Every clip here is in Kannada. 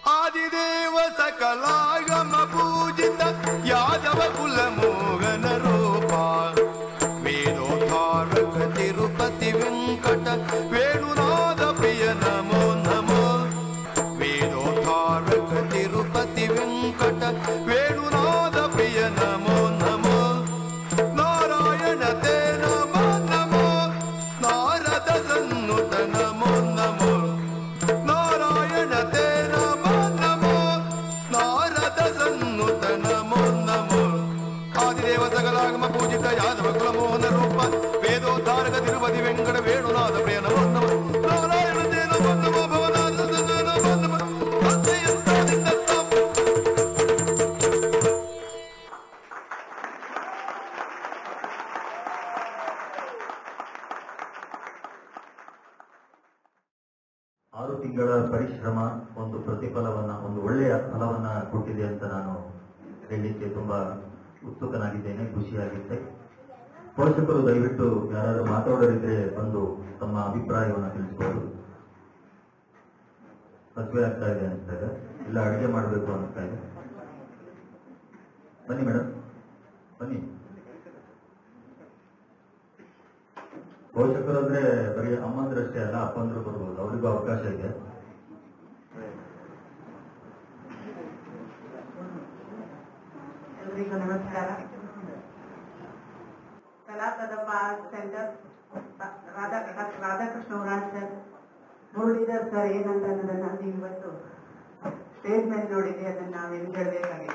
ಆದಿದೇವ ಸಕಲಾಗಮ ಪೂಜಿತ ಯಾದವ ಕುಲ ಮೋಹನ ರೂಪ ವೇದೋದ್ಧಾರಕ ತಿರುಪತಿ ವೆಂಕಟ ವೇಣುನಾದ ಪ್ರಿಯ ನಮೋ ನಮೋ ವೇದೋದ್ಧಾರಕ ತಿರುಪತಿ ವೆಂಕಟ ವೇಣುನಾದ ಪ್ರಿಯ ನಮೋ ನಮೋ ನಾರಾಯಣ ತೇ ನಮೋ ನಮೋ ನಾರದ ಸನ್ನುತ ನಮೋ ನಮೋ ನಾರಾಯಣ ತೇ ನಮೋ ನಮೋ ನಾರದ ಸನ್ನುತ ನಮೋ ನಮೋ ಆದಿದೇವ ಸಕಲಾಗಮ ಪೂಜಿತ ಯಾದವ ಕುಲ ಮೋಹನ ರೂಪ ವೇದೋದ್ಧಾರಕ ತಿರುಪತಿ ವೆಂಕಟ ವೇಣುನಾಥ ಪ್ರಿಯ ನಮೋ ನಮೋ ನಾರಾಯಣ ತೇ ನಮೋ ನಮೋ ಭವನಾಥ ಸನ್ನ ನಮೋ ನಮೋ ಭಕ್ತಿಯಂತಾದಿದ್ದತ್ತ ಆರು ತಿಂಗಳ ಪರಿಶ್ರಮ ಒಂದು ಪ್ರತಿಫಲವನ್ನ ಒಂದು ಒಳ್ಳೆಯ ಫಲವನ್ನ ಕೊಟ್ಟಿದೆ ಅಂತ ನಾನು ಹೇಳಲಿಕ್ಕೆ ತುಂಬಾ ಉತ್ಸುಕನಾಗಿದ್ದೇನೆ ಖುಷಿಯಾಗಿದ್ದೆ ಪೋಷಕರು ದಯವಿಟ್ಟು ಯಾರಾದ್ರೂ ಮಾತಾಡೋರಿದ್ರೆ ಬಂದು ತಮ್ಮ ಅಭಿಪ್ರಾಯವನ್ನ ತಿಳಿಸಬಹುದು ಹಸುವೆ ಆಗ್ತಾ ಇದೆ ಅನಿಸ್ತಾ ಇದೆ ಇಲ್ಲ ಅಡುಗೆ ಮಾಡಬೇಕು ಅನಿಸ್ತಾ ಇದೆ ಬನ್ನಿ ಮೇಡಮ್ ಬನ್ನಿ ಪೋಷಕರು ಅಂದ್ರೆ ಬರೀ ಅಮ್ಮಂದ್ರಷ್ಟೇ ಅಲ್ಲ ಅಪ್ಪಂದ್ರು ಬರ್ಬೋದು ಅವರಿಗೂ ಅವಕಾಶ ಇದೆ ಎಲ್ರಿಗೂ ನಮಸ್ಕಾರ ಕಲಾಪದಪ್ಪ art centre Radha doctor Radhakrishna ಉರಾಣ್ ಸರ್ ಮುರಳೀಧರ್ ಸರ್ ಏನಂತ ಅನ್ನೋದನ್ನ ನೀವು ಇವತ್ತು ಸ್ಟೇಜ್ ಮೇಲೆ ನೋಡಿದ್ರಿ ಅದನ್ನ ನಾವು ಹೆಂಗ್ ಹೇಳ್ಬೇಕಾಗಿಲ್ಲ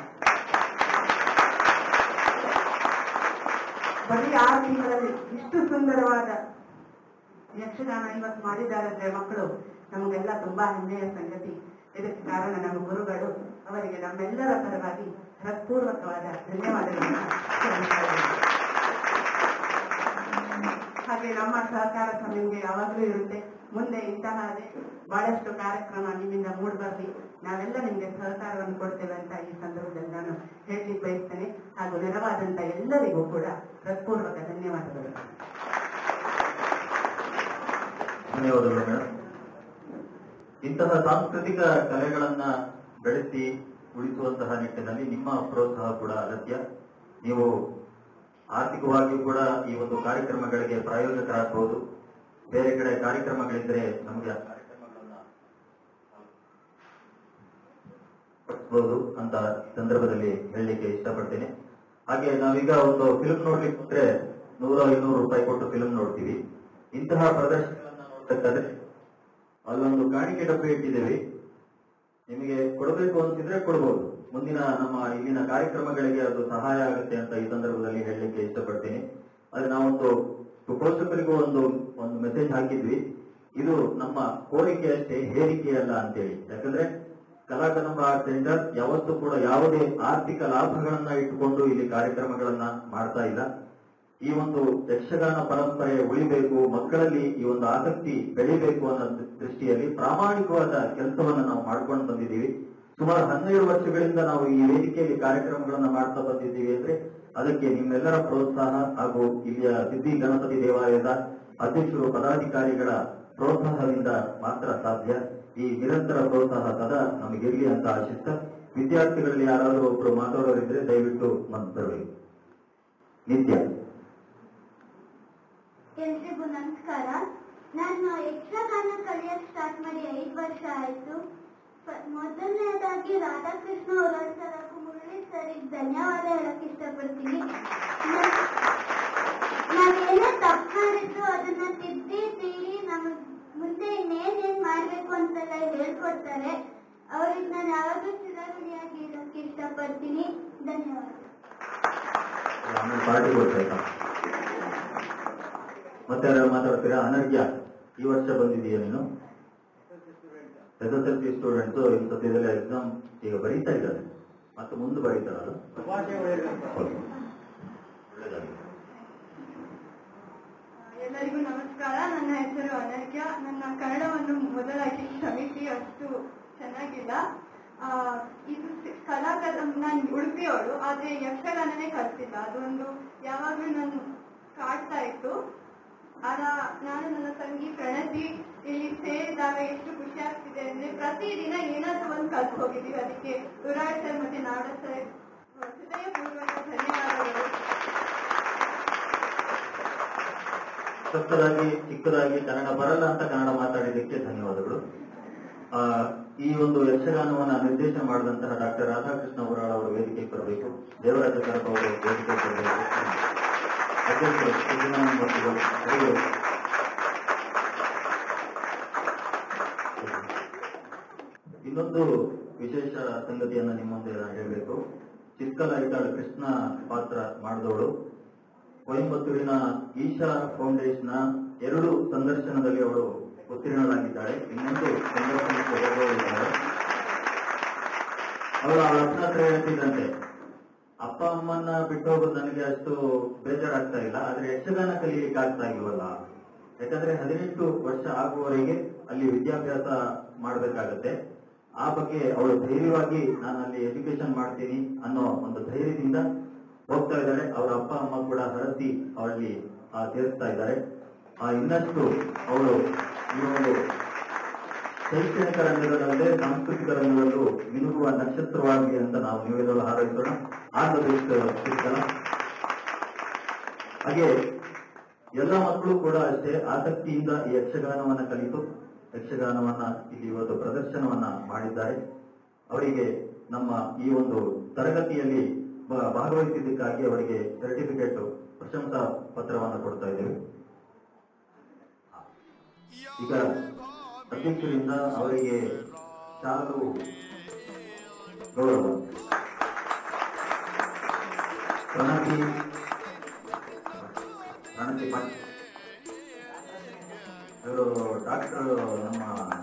ಬರೀ ಆರು ತಿಂಗಳಲ್ಲಿ ಇಷ್ಟು ಸುಂದರವಾದ ಯಕ್ಷಗಾನ ಇವತ್ತು ಮಾಡಿದ್ದಾರೆ ಅಂದ್ರೆ ಮಕ್ಕಳು ನಮಗೆಲ್ಲ ತುಂಬಾ ಹೆಮ್ಮೆಯ ಸಂಗತಿ ಇದಕ್ಕೆ ಕಾರಣ ನಮ್ಮ ಗುರುಗಳು ಅವರಿಗೆ ನಮ್ಮೆಲ್ಲರ ಪರವಾಗಿ ಹೃತ್ಪೂರ್ವಕವಾದ ಧನ್ಯವಾದಗಳನ್ನು ಸಲ್ಲಿಸ್ತಾ ಇದ್ದೇನೆ. ಹಾಗೆ ನಮ್ಮ ಸಹಕಾರ ಸಹ ನಿಮ್ಗೆ ಯಾವಾಗಲೂ ಇರುತ್ತೆ ಮುಂದೆ ಇಂತಹದೇ ಬಹಳಷ್ಟು ಕಾರ್ಯಕ್ರಮ ನಿಮ್ಮಿಂದ ಮೂಡ್ ಬರ್ಲಿ ನಾವೆಲ್ಲ ನಿಮ್ಗೆ ಸಹಕಾರವನ್ನು ಕೊಡ್ತೇವೆ ಅಂತ ಈ ಸಂದರ್ಭದಲ್ಲಿ ನಾನು ಹೇಳಲಿಕ್ಕೆ ಬಯಸ್ತೇನೆ ಹಾಗೂ ನೆರವಾದಂತ ಎಲ್ಲರಿಗೂ ಕೂಡ ಹೃತ್ಪೂರ್ವಕ ಧನ್ಯವಾದಗಳು ಧನ್ಯವಾದಗಳು ಮೇಡಮ್ ಇಂತಹ ಸಾಂಸ್ಕೃತಿಕ ಕಲೆಗಳನ್ನ ಬೆಳೆಸಿ ಉಳಿಸುವಂತಹ ನಿಟ್ಟಿನಲ್ಲಿ ನಿಮ್ಮ ಪ್ರೋತ್ಸಾಹ ಕೂಡ ಅಗತ್ಯ ನೀವು ಆರ್ಥಿಕವಾಗಿಯೂ ಕೂಡ ಈ ಒಂದು ಕಾರ್ಯಕ್ರಮಗಳಿಗೆ ಪ್ರಾಯೋಜಕರಾಗಬಹುದು ಬೇರೆ ಕಡೆ ಕಾರ್ಯಕ್ರಮಗಳಿದ್ರೆ ನಮಗೆ ಆ ಕಾರ್ಯಕ್ರಮಗಳನ್ನ ಪಡಿಸಬಹುದು ಅಂತ ಈ ಸಂದರ್ಭದಲ್ಲಿ ಹೇಳಲಿಕ್ಕೆ ಇಷ್ಟಪಡ್ತೇನೆ ಹಾಗೆ ನಾವೀಗ ಒಂದು ಫಿಲ್ಮ್ ನೋಡ್ಲಿಕ್ಕೆ ಹೋದ್ರೆ ನೂರ ಇನ್ನೂರು ರೂಪಾಯಿ ಕೊಟ್ಟು ಫಿಲ್ಮ್ ನೋಡ್ತೀವಿ ಇಂತಹ ಪ್ರದರ್ಶನಗಳನ್ನ ನೋಡ್ಬೇಕಾದ್ರೆ ಅಲ್ಲೊಂದು ಕಾಣಿಕೆ ಡಬ್ಬೆ ಇಟ್ಟಿದ್ದೇವೆ ನಿಮಗೆ ಕೊಡಬೇಕು ಅಂತಿದ್ರೆ ಕೊಡಬಹುದು ಮುಂದಿನ ನಮ್ಮ ಇಲ್ಲಿನ ಕಾರ್ಯಕ್ರಮಗಳಿಗೆ ಅದು ಸಹಾಯ ಆಗುತ್ತೆ ಅಂತ ಈ ಸಂದರ್ಭದಲ್ಲಿ ಹೇಳಲಿಕ್ಕೆ ಇಷ್ಟಪಡ್ತೀನಿ ಆದ್ರೆ ನಾವೊಂದು ಪೋಷಕರಿಗೂ ಒಂದು ಒಂದು ಮೆಸೇಜ್ ಹಾಕಿದ್ವಿ ಇದು ನಮ್ಮ ಕೋರಿಕೆ ಅಷ್ಟೇ ಹೇರಿಕೆ ಅಲ್ಲ ಅಂತೇಳಿ ಯಾಕಂದ್ರೆ ಕಲಾಕದಂಬ ಆರ್ಟ್ ಸೆಂಟರ್ ಯಾವತ್ತೂ ಕೂಡ ಯಾವುದೇ ಆರ್ಥಿಕ ಲಾಭಗಳನ್ನ ಇಟ್ಟುಕೊಂಡು ಇಲ್ಲಿ ಕಾರ್ಯಕ್ರಮಗಳನ್ನ ಮಾಡ್ತಾ ಇಲ್ಲ ಈ ಒಂದು ಯಕ್ಷಗಾನ ಪರಂಪರೆ ಉಳಿಬೇಕು ಮಕ್ಕಳಲ್ಲಿ ಈ ಒಂದು ಆಸಕ್ತಿ ಬೆಳಿಬೇಕು ಅನ್ನೋ ದೃಷ್ಟಿಯಲ್ಲಿ ಪ್ರಾಮಾಣಿಕವಾದ ಕೆಲಸವನ್ನ ನಾವು ಮಾಡ್ಕೊಂಡು ಬಂದಿದ್ದೀವಿ ಸುಮಾರು ಹನ್ನೆರಡು ವರ್ಷಗಳಿಂದ ನಾವು ಈ ವೇದಿಕೆಯಲ್ಲಿ ಕಾರ್ಯಕ್ರಮಗಳನ್ನ ಮಾಡ್ತಾ ಬಂದಿದ್ದೀವಿ ಅಂದ್ರೆ ಅದಕ್ಕೆ ನಿಮ್ಮೆಲ್ಲರ ಪ್ರೋತ್ಸಾಹ ಹಾಗೂ ಇಲ್ಲಿಯ ಸಿದ್ಧಿ ಗಣಪತಿ ದೇವಾಲಯದ ಅಧ್ಯಕ್ಷರು ಪದಾಧಿಕಾರಿಗಳ ಪ್ರೋತ್ಸಾಹದಿಂದ ಮಾತ್ರ ಸಾಧ್ಯ ಈ ನಿರಂತರ ಪ್ರೋತ್ಸಾಹ ಸದಾ ನಮಗಿರ್ಲಿ ಅಂತ ಆಶಿಸ್ತ ವಿದ್ಯಾರ್ಥಿಗಳಲ್ಲಿ ಯಾರಾದರೂ ಒಬ್ರು ಮಾತಾಡೋರಿದ್ರೆ ದಯವಿಟ್ಟು ಬಂದು ಬರಬೇಕು ನಿತ್ಯ ಎಲ್ರಿಗೂ ನಮಸ್ಕಾರ ನಾನು ಯಕ್ಷಗಾನ ಕಲಿಯಕ್ ಸ್ಟಾರ್ಟ್ ಮಾಡಿ ಐದು ವರ್ಷ ಆಯ್ತು ಫ- ಮೊದಲನೇದಾಗಿ ರಾಧಾಕೃಷ್ಣ ಹೋರಾಳ್ ಸರ್ ಹಾಗೂ ಮುರಳಿ ಸರಿಗೆ ಧನ್ಯವಾದ ಹೇಳಕ್ ಇಷ್ಟಪಡ್ತೀನಿ ನ- ನಾವೇನೇ ತಪ್ಪು ಮಾಡಿದ್ರು ಅದನ್ನ ತಿದ್ದಿ ತೀರಿ ನಮಗ್ ಮುಂದೆ ಇನ್ನೇನೇನ್ ಮಾಡ್ಬೇಕು ಅಂತೆಲ್ಲ ಹೇಳ್ಕೊಡ್ತಾರೆ ಅವ್ರಿಗೆ ನಾನು ಯಾವಾಗಲೂ ಚಿರಋಣಿಯಾಗಿ ಇರೋಕೆ ಇಷ್ಟಪಡ್ತೀನಿ ಧನ್ಯವಾದ ಆಮೇಲೆ ಪಾರ್ಟಿ ಕೊಡ್ಬೇಕಾ ಮತ್ತೆ ಯಾರು ಮಾತಾಡ್ತೀರಾ ಅನರ್ಘ್ಯ ಈ ವರ್ಷ ಬಂದಿದೀಯ ನೀನು S S L C students ಈ ಸದ್ಯದಲ್ಲಿ ಎಕ್ಸಾಮ್ ಈಗ ಬರೀತಾ ಇದ್ದಾರೆ ಮತ್ತೆ ಮುಂದೆ ಬರೀತಾರಲ್ಲ ಹೌದು. ಒಳ್ಳೆದಾಗಲಿ ಎಲ್ಲರಿಗೂ ನಮಸ್ಕಾರ ನನ್ನ ಹೆಸರು ಅನರ್ಘ್ಯ ನನ್ನ ಕನ್ನಡವನ್ನು ಮೊದಲಾಗಿ ಕ್ಷಮಿಸಿ ಅಷ್ಟು ಚೆನ್ನಾಗಿಲ್ಲ ಆ, ಇದು ಸಿ- ಕಲಾಕದ ನಾನು ಉಡುಪಿಯವಳು ಆದ್ರೆ ಯಕ್ಷಗಾನನೇ ಕಲ್ತಿಲ್ಲ ಅದೊಂದು ಯಾವಾಗಲೂ ನಾನು ಕಾಡ್ತಾ ಇತ್ತು ಆಗ ನಾನು ನನ್ನ ತಂಗಿ ಪ್ರಣತಿ ಇಲ್ಲಿ ಸೇರಿದಾಗ ಎಷ್ಟು ಖುಷಿ ಆಗ್ತಿದೆ ಅಂದ್ರೆ ಪ್ರತಿದಿನ ಏನಾದ್ರೂ ಒಂದು ಕಲ್ತು ಹೋಗಿದ್ದೀವಿ ಅದಕ್ಕೆ ಯುವರಾಜ್ ಸರ್ ಮತ್ತೆ ನಾಡ ಸರ್ ಹೃದಯಪೂರ್ವಕ ಧನ್ಯವಾದಗಳು ಸಕ್ಕದಾಗಿ ಚಿಕ್ಕದಾಗಿ ಕನ್ನಡ ಬರಲ್ಲ ಅಂತ ಕನ್ನಡ ಮಾತಾಡಿದ್ದಕ್ಕೆ ಧನ್ಯವಾದಗಳು ಆ, ಈ ಒಂದು ಯಕ್ಷಗಾನವನ್ನ ನಿರ್ದೇಶನ ಮಾಡಿದಂತಹ ಡಾಕ್ಟರ್ ರಾಧಾಕೃಷ್ಣ ಉರಾಳ್ ಅವರು ವೇದಿಕೆಗೆ ಬರಬೇಕು ದೇವರಾಜ ಕರಪ ಅವರು ವೇದಿಕೆಗೆ ಬರಬೇಕು ಅಧ್ಯಕ್ಷರು ಸಿದ್ದರಾಮಯ್ಯಮೂರ್ತಿಗಳು ಅಡಿಗರು. ಇನ್ನೊಂದು ವಿಶೇಷ ಸಂಗತಿಯನ್ನ ನಿಮ್ಮ ಮುಂದೆ ನಾನು ಹೇಳಬೇಕು ಚಿಕ್ಕಲ ಐತಾಳು ಕೃಷ್ಣ ಪಾತ್ರ ಮಾಡಿದವಳು ಕೊಯಂಬತ್ತೂರಿನ ಈಶಾ ಫೌಂಡೇಶನ್ ಎರಡು ಸಂದರ್ಶನದಲ್ಲಿ ಅವಳು ಉತ್ತೀರ್ಣರಾಗಿದ್ದಾಳೆ ಇನ್ನೊಂದು ಸಂದರ್ಶನಕ್ಕೆ ಹೋಗುವವಳಿದ್ದಾಳೆ ಅವಳು ಅವಳ ಅಪ್ಪನ ಹತ್ರ ಹೇಳ್ತಿದ್ದಂತೆ ಅಪ್ಪ ಅಮ್ಮನ್ನ ಬಿಟ್ಟು ಹೋಗೋದು ನನಗೆ ಅಷ್ಟು ಬೇಜಾರಾಗ್ತಾ ಇಲ್ಲ ಆದ್ರೆ ಯಕ್ಷಗಾನ ಕಲೀಲಿಕ್ಕೆ ಆಗ್ತಾ ಇಲ್ವಲ್ಲ ಯಾಕಂದ್ರೆ ಹದಿನೆಂಟು ವರ್ಷ ಆಗುವವರೆಗೆ ಅಲ್ಲಿ ವಿದ್ಯಾಭ್ಯಾಸ ಮಾಡಬೇಕಾಗತ್ತೆ ಆ ಬಗ್ಗೆ ಅವಳು ಧೈರ್ಯವಾಗಿ ನಾನು ಅಲ್ಲಿ ಎಜುಕೇಶನ್ ಮಾಡ್ತೀನಿ ಅನ್ನೋ ಒಂದು ಧೈರ್ಯದಿಂದ ಹೋಗ್ತಾ ಇದ್ದಾರೆ ಅವರ ಅಪ್ಪ ಅಮ್ಮ ಕೂಡ ಹರಸಿ ಅವರಲ್ಲಿ ಆ, ಸೇರಿಸ್ತಾ ಇದ್ದಾರೆ ಆ ಇನ್ನಷ್ಟು ಅವಳು ಈ ಒಂದು ಶೈಕ್ಷಣಿಕ ರಂಗದಲ್ಲದೆ ಸಾಂಸ್ಕೃತಿಕ ರಂಗದಲ್ಲೂ ಮಿನುಗುವ ನಕ್ಷತ್ರವಾಗಲಿ ಅಂತ ನಾವು ನೀವೆಲ್ಲರೂ ಹಾರೈಸೋಣ ಆದ ಸಿಗ್ತಲ್ಲ ಹಾಗೆ ಎಲ್ಲ ಮಕ್ಕಳು ಕೂಡ ಅಷ್ಟೇ ಆಸಕ್ತಿಯಿಂದ ಈ ಯಕ್ಷಗಾನವನ್ನ ಕಲಿತು ಯಕ್ಷಗಾನವನ್ನ ಇಲ್ಲಿ ಇವತ್ತು ಪ್ರದರ್ಶನವನ್ನ ಮಾಡಿದ್ದಾರೆ ಅವರಿಗೆ ನಮ್ಮ ಈ ಒಂದು ತರಗತಿಯಲ್ಲಿ ಬ- ಭಾಗವಹಿಸಿದ್ದಕ್ಕಾಗಿ ಅವರಿಗೆ ಸರ್ಟಿಫಿಕೇಟ್ ಪ್ರಶಂಸಾ ಪತ್ರವನ್ನು ಕೊಡ್ತಾ ಇದ್ದೇವೆ ಈಗ ಅಧ್ಯಕ್ಷರಿಂದ ಅವರಿಗೆ ಶಾಲು ಗೌರವ ಪ್ರಣತಿ ಪ್ರಣತಿ ಭಟ್ ಇವರು ಡಾಕ್ಟರ್ ನಮ್ಮ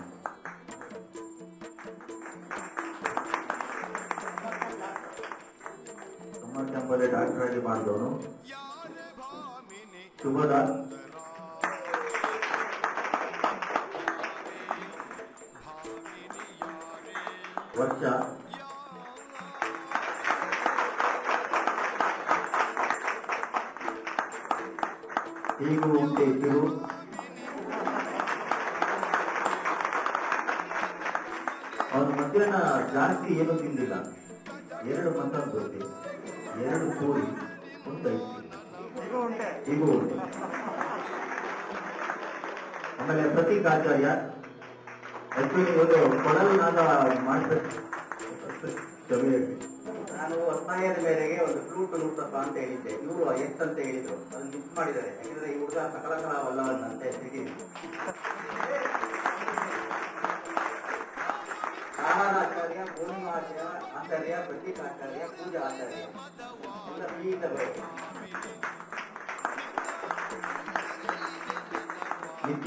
ಸಮ್ಮರ್ ಕ್ಯಾಂಪಲ್ಲಿ ಡಾಕ್ಟರ್ ಆಗಿ ಮಾಡಿದವನು ಶುಭದಾಸ್ ವರ್ಷ ಹೀಗೂ ಉಂಟೆ ಕಿರು ಅವನು ಮಧ್ಯಾಹ್ನ ಜಾಸ್ತಿ ಏನು ತಿಂದಿಲ್ಲ ಎರಡು ಮಸಾಲ ದೋಸೆ ಎರಡು ಪೂರಿ ಒಂದು ಐಸ್ ಹೀಗೂ ಉಂಟು ಆಮೇಲೆ ಪ್ರತೀಕ್ ಆಚಾರ್ಯ ಆಕ್ಚುಲಿ ಒಂದು ಕೊಡಲು ನಾದ ಮಾಡಬೇಕು ನಾನು ಒತ್ತಾಯದ ಮೇರೆಗೆ ಒಂದು ಫ್ಲೂಟ್ ನುಡ್ಸಪ್ಪ ಅಂತ ಹೇಳಿದ್ದೆ ಇವರು ಎಸ್ ಅಂತ ಹೇಳಿದ್ರು ಅದನ್ನ ಮಿಸ್ ಮಾಡಿದ್ದಾರೆ ಯಾಕಂದ್ರೆ ಈ ಹುಡುಗ ಸಕಲಕಲ ವಲ್ಲವನ್ನ ಅಂತ ಹೆಸರಿಗೆ ಆಚಾರ್ಯ ಪೂರ್ಣಿಮಾಚಾರ್ಯ ಆಚಾರ್ಯ ಪ್ರತೀಕ್ ಆಚಾರ್ಯ ಪೂಜಾ ಆಚಾರ್ಯ ಎಲ್ಲ ಈ ಬರುತ್ತೆ ನಿತ್ಯ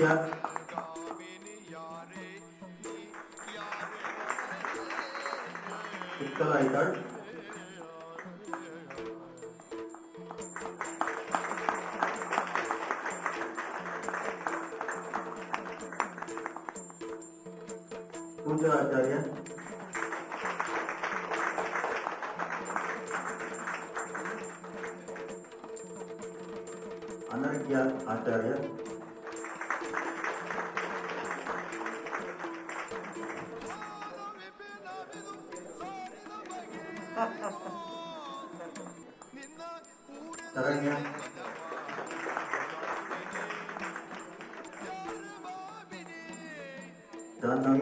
ಚಿಕ್ಕಲ ಐತಾಳ್ ಪೂಜಾ ಆಚಾರ್ಯ ಅನರ್ಘ್ಯ ಆಚಾರ್ಯ ಶರಣ್ಯ ಜಾಹ್ನವಿ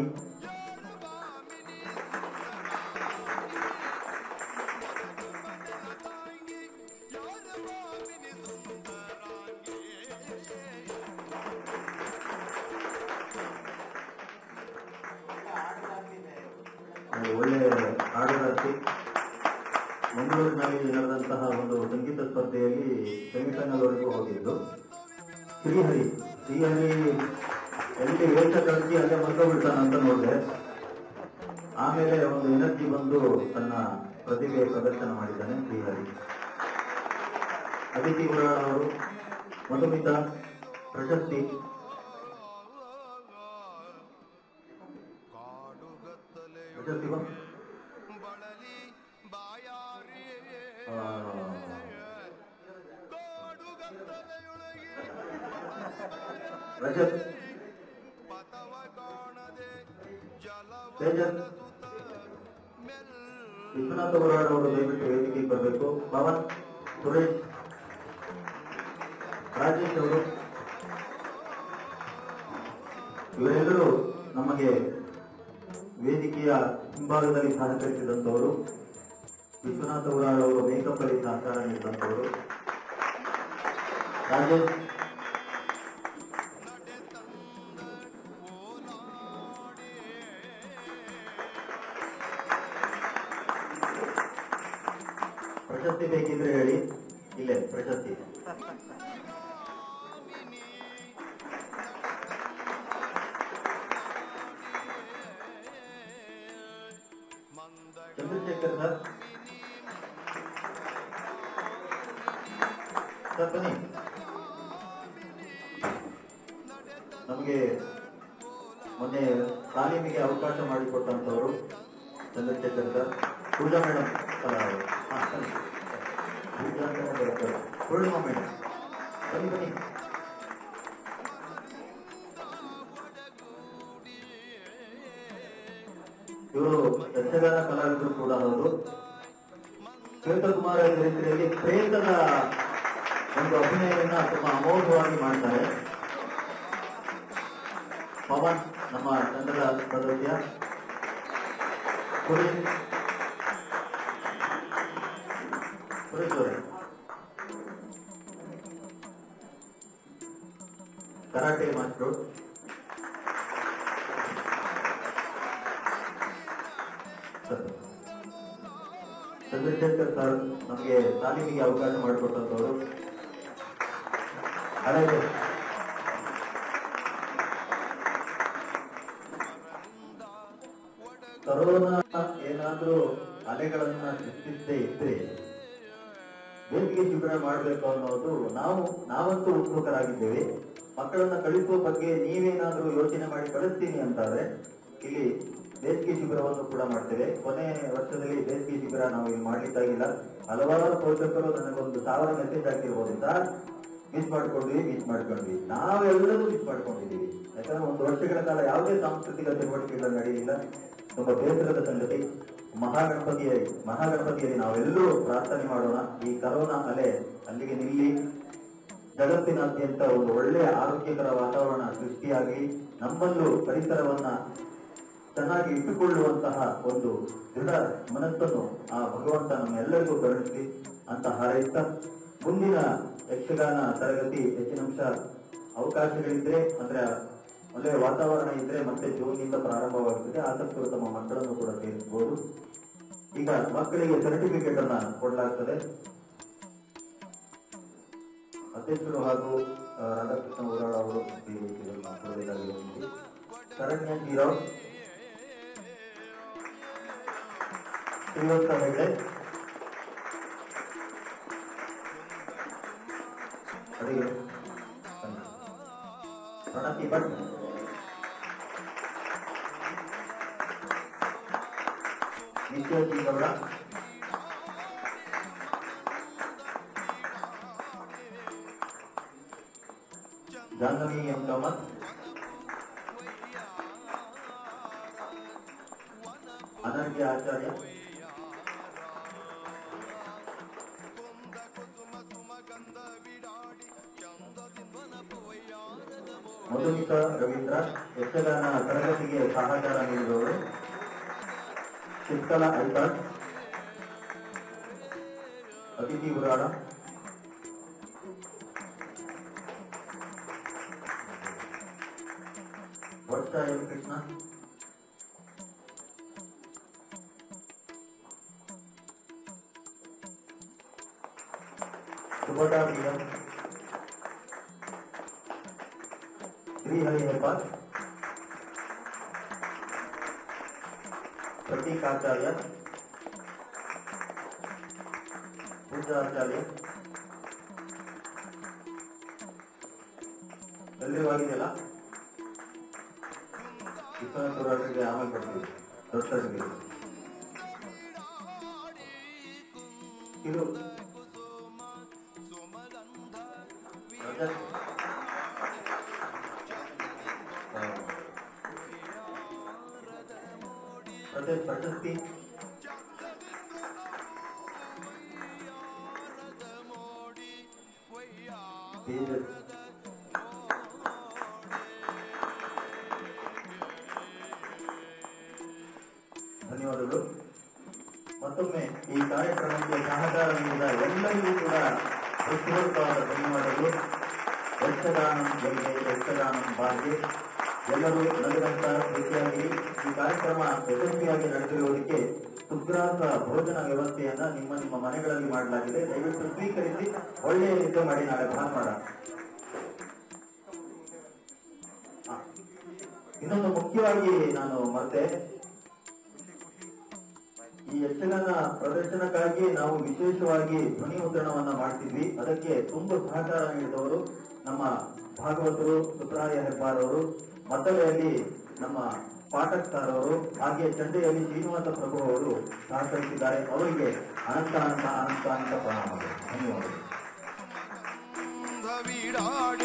ಒಂದು ಒಳ್ಳೆ ಹಾಡುಗಾರ್ತಿ ಮಂಗಳೂರಿನಲ್ಲಿ ನಡೆದಂತಹ ಒಂದು ಸಂಗೀತ ಸ್ಪರ್ಧೆಯಲ್ಲಿ ಸೆಮಿಫೈನಲ್ವರೆಗೂ ಹೋಗಿದ್ದು ಶ್ರೀಹರಿ ಶ್ರೀಹರಿ ಎಲ್ಲಿ ವೇಷ ಕಳಿಸಿ ಅಲ್ಲೇ ಮರ್ತೋಗ್ಬಿಡ್ತಾನ ಅಂತ ನೋಡಿದೆ ಆಮೇಲೆ ಒಂದು ಎನರ್ಜಿ ಬಂದು ತನ್ನ ಪ್ರತಿಭೆ ಪ್ರದರ್ಶನ ಮಾಡಿದ್ದಾನೆ ಶ್ರೀಹರಿ ಅದಿತಿ ಗುರಾಳ್ ಅವರು ಮಧುಮಿತಾ ಪ್ರಶಸ್ತಿ ಪ್ರಶಸ್ತಿ ಬಂತು ಬಳಲಿ ಬಾಯಾರಿ ಆ, ಕಾಡುಗತ್ತಲೆಯೊಳಗೆ ರಜತ್ ತೇಜಸ್ ವಿಶ್ವನಾಥ ಹೋರಾಡ್ ಅವರು ದಯವಿಟ್ಟು ವೇದಿಕೆಗೆ ಬರಬೇಕು ಪವನ್ ಸುರೇಶ್ ರಾಜೇಶ್ ಅವರು ಇವರೆಲ್ಲರೂ ನಮಗೆ ವೇದಿಕೆಯ ಹಿಂಭಾಗದಲ್ಲಿ ಸಹಕರಿಸಿದಂತವರು ವಿಶ್ವನಾಥ ಹೋರಾಡ್ ಅವರು ಮೇಕಪ್ ಅಲ್ಲಿ ಸಹಕಾರ ನೀಡಿದಂತವರು ರಾಜೇಶ್ ಪ್ರಶಸ್ತಿ ಬೇಕಿದ್ರೆ ಹೇಳಿ ಇಲ್ಲೇ ಪ್ರಶಸ್ತಿ ಚಂದ್ರಶೇಖರ್ ಸರ್ ಸರ್ ಬನ್ನಿ ನಮಗೆ ಮೊನ್ನೆ ತಾಲೀಮಿಗೆ ಅವಕಾಶ ಮಾಡಿಕೊಟ್ಟಂತವರು ಚಂದ್ರಶೇಖರ್ ಸರ್ ಪೂಜಾ ಮೇಡಮ್ ಅವರು ಹಾ, ಬನ್ನಿ. ಪೂಜಾ ಅಂತಲೇ ಬರುತ್ತೆ. ಪೂರ್ಣಿಮಾ ಮೇಡಮ್ ಬನ್ನಿ ಬನ್ನಿ ಇವರು ಯಕ್ಷಗಾನ ಕಲಾವಿದರು ಕೂಡ ಹೌದು ಶ್ವೇತಕುಮಾರ ಚರಿತ್ರೆಯಲ್ಲಿ ಪ್ರೇತದ ಒಂದು ಅಭಿನಯವನ್ನ ತುಂಬಾ ಅಮೋಘವಾಗಿ ಮಾಡ್ತಾರೆ ಪವನ್ ನಮ್ಮ ತಂಡದ ಸದಸ್ಯ ಸುರೇಶ್ ಸುರೇಶ್ ಅವರೇ karate master sir. Chandrashekar sir ನಮಗೆ ತಾಲೀಮಿಗೆ ಅವಕಾಶ ಮಾಡಿಕೊಟ್ಟಂತವರು ಹಳೆ ಕರೋನಾ ಏನಾದ್ರೂ ಅಲೆಗಳನ್ನ ಸೃಷ್ಟಿಸದೇ ಇದ್ರೆ ಬೇಸಿಗೆ ಶಿಬಿರ ಮಾಡಬೇಕು ಅನ್ನೋದು ನಾವು ನಾವಂತೂ ಉತ್ಸುಕರಾಗಿದ್ದೇವೆ ಮಕ್ಕಳನ್ನ ಕಳಿಸುವ ಬಗ್ಗೆ ನೀವೇನಾದ್ರೂ ಯೋಚನೆ ಮಾಡಿ ಕಳಿಸ್ತೀನಿ ಅಂತಾದ್ರೆ ಇಲ್ಲಿ ಬೇಸಿಗೆ ಶಿಬಿರವನ್ನು ಕೂಡ ಮಾಡ್ತೇವೆ ಕೊನೆ ವರ್ಷದಲ್ಲಿ ಬೇಸಿಗೆ ಶಿಬಿರ ನಾವು ಇಲ್ಲಿ ಮಾಡ್ಲಿಕ್ಕಾಗಿಲ್ಲ ಹಲವಾರು ಪೋಷಕರು ನನಗೊಂದು ಸಾವಿರ ಮೆಸೇಜ್ ಹಾಕಿರ್ಬೋದು ಸರ್ ಮಿಸ್ ಮಾಡ್ಕೊಂಡ್ವಿ ಮಿಸ್ ಮಾಡ್ಕೊಂಡ್ವಿ ನಾವೆಲ್ಲರೂ ಮಿಸ್ ಮಾಡ್ಕೊಂಡಿದೀವಿ ಯಾಕಂದ್ರೆ ಒಂದು ವರ್ಷಗಳ ಕಾಲ ಯಾವುದೇ ಸಾಂಸ್ಕೃತಿಕ ಚಟುವಟಿಕೆಗಳು ನಡೆಯಲಿಲ್ಲ ತುಂಬಾ ಬೇಸರದ ಸಂಗತಿ ಮಹಾಗಣಪತಿಯ ಮಹಾಗಣಪತಿಯಲ್ಲಿ ನಾವೆಲ್ಲರೂ ಪ್ರಾರ್ಥನೆ ಮಾಡೋಣ ಈ ಕರೋನಾ ಅಲೆ ಅಲ್ಲಿಗೆ ನಿಲ್ಲಿ ಜಗತ್ತಿನಾದ್ಯಂತ ಒಂದು ಒಳ್ಳೆಯ ಆರೋಗ್ಯಕರ ವಾತಾವರಣ ಸೃಷ್ಟಿಯಾಗಿ ನಮ್ಮಲ್ಲೂ ಪರಿಸರವನ್ನ ಚೆನ್ನಾಗಿ ಇಟ್ಟುಕೊಳ್ಳುವಂತಹ ಒಂದು ದೃಢ ಮನಸ್ಸನ್ನು ಆ ಭಗವಂತ ನಮ್ಮೆಲ್ಲರಿಗೂ ಕರುಣಿಸಲಿ ಅಂತ ಹಾರೈಸ್ತಾ ಮುಂದಿನ ಯಕ್ಷಗಾನ ತರಗತಿ ಹೆಚ್ಚಿನ ಅಂಶ ಅವಕಾಶಗಳಿದ್ರೆ ಅಂದ್ರೆ ಒಳ್ಳೆಯ ವಾತಾವರಣ ಇದ್ರೆ ಮತ್ತೆ ಜೂನ್ನಿಂದ ಪ್ರಾರಂಭವಾಗುತ್ತದೆ ಆಸಕ್ತರು ತಮ್ಮ ಮಕ್ಕಳನ್ನು ಕೂಡ ಸೇರಿಸಬಹುದು ಈಗ ಮಕ್ಕಳಿಗೆ ಸರ್ಟಿಫಿಕೇಟ್ ಅನ್ನ ಕೊಡಲಾಗ್ತದೆ ಅಧ್ಯಕ್ಷರು ಹಾಗೂ ಆ, ರಾಧಾಕೃಷ್ಣ ಊರಾಳ ಅವರು ಈ ವೇದಿಕೆಯಲ್ಲಿ ಮಾತನಾಡಬೇಕಾಗಿ ವಿನಂತಿ. ಶರಣ್ಯ ಜೀರಾವ್ ಶ್ರೀವತ್ಸ ಹೆಗ್ಡೆ ಅಡಿಗೆ ಬನ್ನಿ. ಪ್ರಣತಿ ಭಟ್ ನಿತ್ಯ ಗೌಡ ಜಾಹ್ನವಿ ಎಂ ಕಾಮತ್ ಅನರ್ಘ್ಯ ಆಚಾರ್ಯ ಮಧುಮಿತ ರವೀಂದ್ರ ಯಕ್ಷಗಾನ ತರಗತಿಗೆ ಸಹಕಾರ ನೀಡಿದವರು ಶಿಸ್ಕಲಾ ಐತಾಳ್ ಅತಿಥಿ ಉರಾಳ ವರ್ಷ ಎಂ ಕೃಷ್ಣ ಸುಭದ್ರಾ ಪ್ರಿಯಂ ಶ್ರೀಹರಿ ಹೆಬ್ಬಾರ್ ಪ್ರತೀಕ್ ಆಚಾರ್ಯ ಪೂಜಾ ಆಚಾರ್ಯ ಎಲ್ರಿಗೂ ಆಗಿದೆಯಲ್ಲ ವಿಶ್ವನಾಥ್ ಹೋರಾಟಕ್ಕೆ ಆಮೇಲೆ ಕೊಡ್ತೀವಿ ದೊಡ್ಡ ಸರ್ಟಿಫಿಕೇಟ್ ಇದು ರಜತ್ ಪ್ರಶಸ್ತಿ ಪ್ರಶಸ್ತಿ ತೇಜಸ್ ಧನ್ಯವಾದಗಳು ಮತ್ತೊಮ್ಮೆ ಈ ಕಾರ್ಯಕ್ರಮಕ್ಕೆ ಸಹಕಾರ ನೀಡಿದ ಎಲ್ಲರಿಗೂ ಕೂಡ ಹೃತ್ಪೂರ್ವಕವಾದ ಧನ್ಯವಾದಗಳು ಯಕ್ಷಗಾನಂ ಗೆಲ್ಗೆ ಯಕ್ಷಗಾನಂ ಬಾಲ್ಗೆ ಎಲ್ಲರೂ ನಲಿದಂತ ರೀತಿಯಾಗಿ ಈ ಕಾರ್ಯಕ್ರಮ ಯಶಸ್ವಿಯಾಗಿ ನಡೆದಿರುವುದಕ್ಕೆ ಸುಗ್ರಾಸ ಭೋಜನ ವ್ಯವಸ್ಥೆಯನ್ನ ನಿಮ್ಮ ನಿಮ್ಮ ಮನೆಗಳಲ್ಲಿ ಮಾಡಲಾಗಿದೆ ದಯವಿಟ್ಟು ಸ್ವೀಕರಿಸಿ ಒಳ್ಳೆಯ ನಿದ್ದೆ ಮಾಡಿ ನಾಳೆ ಭಾನುವಾರ ಹ. ಇನ್ನೊಂದು ಮುಖ್ಯವಾಗಿ ನಾನು ಮತ್ತೆ ಈ ಯಕ್ಷಗಾನ ಪ್ರದರ್ಶನಕ್ಕಾಗಿ ನಾವು ವಿಶೇಷವಾಗಿ ಧ್ವನಿ ಮುದ್ರಣವನ್ನ ಮಾಡ್ತಿದ್ವಿ ಅದಕ್ಕೆ ತುಂಬ ಸಹಕಾರ ನೀಡಿದವರು ನಮ್ಮ ಭಾಗವತರು ಸುಬ್ರಾಯ ಹೆಬ್ಬಾರ್ ಅವರು ಮದ್ದಳೆಯಲ್ಲಿ ನಮ್ಮ ಪಾಠಕ್ ಸರ್ ಅವರು ಹಾಗೆ ಚಂಡೆಯಲ್ಲಿ ಶ್ರೀನಿವಾಸ ಪ್ರಭು ಅವರು ಸಹಕರಿಸಿದ್ದಾರೆ ಅವರಿಗೆ ಅನಂತ ಅನಂತ ಅನಂತ ಅನಂತ ಪ್ರಣಾಮಗಳು ಧನ್ಯವಾದಗಳು ವೀಡಾಡಿ